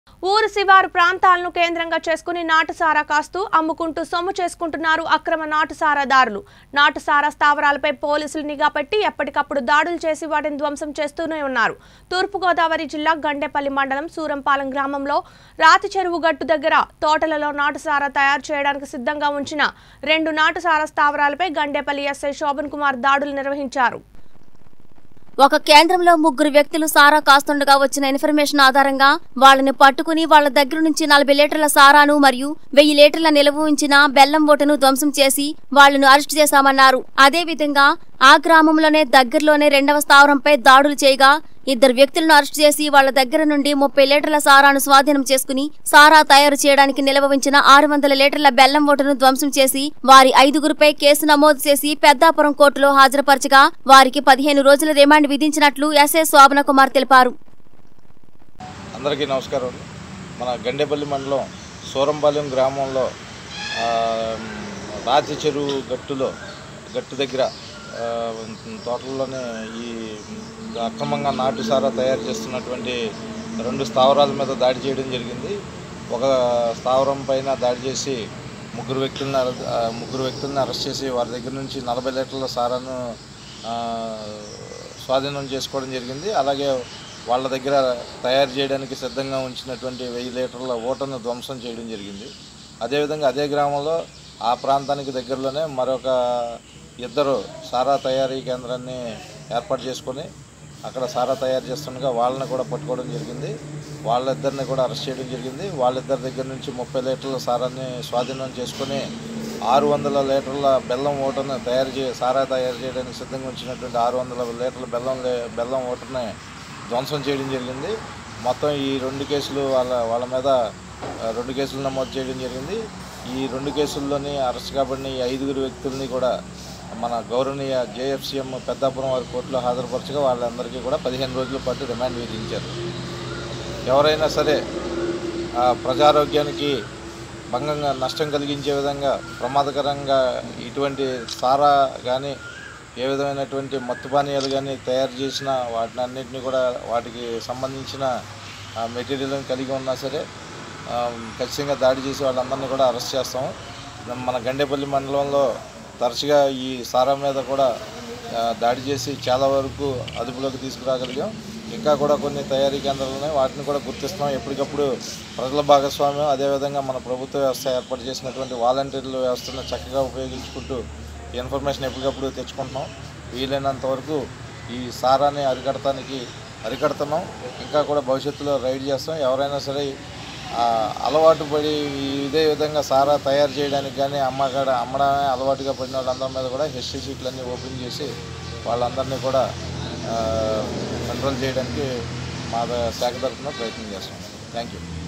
ఊరు శివారు ప్రాంతాలను కేంద్రంగా చేసుకుని నాటుసారా కాస్తూ అమ్ముకుంటూ సొమ్ము చేసుకుంటున్నారు అక్రమ నాటుసారాదారులు నాటుసారా స్థావరాలపై పోలీసులు నిఘా పెట్టి ఎప్పటికప్పుడు దాడులు చేసి వాటిని ధ్వంసం చేస్తూనే ఉన్నారు తూర్పుగోదావరి జిల్లా గండేపల్లి మండలం సూరంపాలెం గ్రామంలో రాతి చెరువు గట్టు దగ్గర తోటలలో నాటుసారా తయారు చేయడానికి సిద్ధంగా ఉంచిన రెండు నాటుసారా స్థావరాలపై గండేపల్లి ఎస్ఐ శోభన్ కుమార్ దాడులు నిర్వహించారు ఒక కేంద్రంలో ముగ్గురు వ్యక్తులు సారా కాస్తుండగా వచ్చిన ఇన్ఫర్మేషన్ ఆధారంగా వాళ్ళని పట్టుకుని వాళ్ళ దగ్గర నుంచి నలభై లీటర్ల సారాను మరియు వెయ్యి లీటర్ల నిల్వ ఉంచిన బెల్లం ఓటను ధ్వంసం చేసి వాళ్లను అరెస్ట్ చేశామన్నారు అదే విధంగా ఆ గ్రామంలోనే దగ్గరలోనే రెండవ స్థావరంపై దాడులు చేయగా ఇద్దరు వ్యక్తులను అరెస్ట్ చేసి వాళ్ళ దగ్గర నుండి ముప్పై లీటర్ల సారాను స్వాధీనం చేసుకుని సారా తయారు చేయడానికి నిల్వ ఉంచిన ఆరు వందల లీటర్ల బెల్లం ఓటును ధ్వంసం చేసి వారి ఐదుగురిపై కేసు నమోదు చేసి పెద్దాపురం కోర్టులో హాజరుపరచగా వారికి పదిహేను రోజుల రిమాండ్ విధించినట్లు ఎస్ఐ శోభన కుమార్ తెలిపారు అందరికీ నమస్కారం మన గండేపల్లి మండలం సూరంపాలెం గ్రామంలో ఆ, రాతి చెరువు గట్టులో గట్టు దగ్గర ఆ, తోటల్లోనే ఈ అక్రమంగా నాటు సారా తయారు చేస్తున్నటువంటి రెండు స్థావరాల మీద దాడి చేయడం జరిగింది ఒక స్థావరం పైన దాడి చేసి ముగ్గురు వ్యక్తులను అరె- ఆ, ముగ్గురు వ్యక్తులను అరెస్ట్ చేసి వారి దగ్గర నుంచి నలభై లీటర్ల సారాను ఆ, స్వాధీనం చేసుకోవడం జరిగింది అలాగే వాళ్ళ దగ్గర తయారు చేయడానికి సిద్ధంగా ఉంచినటువంటి వెయ్యి లీటర్ల ఓటను ధ్వంసం చేయడం జరిగింది అదేవిధంగా అదే గ్రామంలో ఆ ప్రాంతానికి దగ్గరలోనే మరొక ఇద్దరు సారా తయారీ కేంద్రాన్ని ఏర్పాటు చేసుకొని అక్కడ సారా తయారు చేస్తుండగా వాళ్ళని కూడా పట్టుకోవడం జరిగింది వాళ్ళిద్దరిని కూడా అరెస్ట్ చేయడం జరిగింది వాళ్ళిద్దరి దగ్గర నుంచి ముప్పై లీటర్ల సారాన్ని స్వాధీనం చేసుకొని ఆరు వందల లీటర్ల బెల్లం ఓటను తయారు చే సారా తయారు చేయడానికి సిద్ధంగా ఉంచినటువంటి ఆరు వందల లీటర్ల బెల్లం లే- బెల్లం ఓటని ధ్వంసం చేయడం జరిగింది మొత్తం ఈ రెండు కేసులు వాళ్ళ వాళ్ళ మీద ఆ, రెండు కేసులు నమోదు చేయడం జరిగింది ఈ రెండు కేసుల్లోని అరెస్ట్ కాబడిన ఈ ఐదుగురు వ్యక్తుల్ని కూడా మన గౌరవనీయ జేఎఫ్సీఎం పెద్దాపురం వారి కోర్టులో హాజరుపరచగా వాళ్ళందరికీ కూడా పదిహేను రోజుల పాటు రిమాండ్ విధించారు ఎవరైనా సరే ఆ, ప్రజారోగ్యానికి భంగంగా నష్టం కలిగించే విధంగా ప్రమాదకరంగా ఇటువంటి సారా కానీ ఏ విధమైనటువంటి మత్తు పానీయాలు కానీ తయారు చేసిన వాటిని అన్నింటినీ కూడా వాటికి సంబంధించిన మెటీరియల్ని కలిగి ఉన్నా సరే ఆ, ఖచ్చితంగా దాడి చేసి వాళ్ళందరినీ కూడా అరెస్ట్ చేస్తాము మన గండేపల్లి మండలంలో తరచుగా ఈ సారా మీద కూడా ఆ, దాడి చేసి చాలా వరకు అదుపులోకి తీసుకురాగలిగాం ఇంకా కూడా కొన్ని తయారీ కేంద్రాలు ఉన్నాయి వాటిని కూడా గుర్తిస్తున్నాం ఎప్పటికప్పుడు ప్రజల భాగస్వామ్యం అదేవిధంగా మన ప్రభుత్వ వ్యవస్థ ఏర్పాటు చేసినటువంటి వాలంటీర్ల వ్యవస్థను చక్కగా ఉపయోగించుకుంటూ ఈ ఇన్ఫర్మేషన్ ఎప్పటికప్పుడు తెచ్చుకుంటున్నాం వీలైనంత వరకు ఈ సారాన్ని అరికడటానికి అరికడుతున్నాం ఇంకా కూడా భవిష్యత్తులో రైడ్ చేస్తాం ఎవరైనా సరే ఆ, అలవాటు పడి ఇదే విధంగా సారా తయారు చేయడానికి కానీ అమ్మకాడ అమ్మడమే అలవాటుగా పడిన వాళ్ళందరి మీద కూడా హిస్టరీ షీట్లన్నీ ఓపెన్ చేసి వాళ్ళందరినీ కూడా కంట్రోల్ చేయడానికి మా ద- శాఖ తరఫున ప్రయత్నం చేస్తాం థ్యాంక్ యూ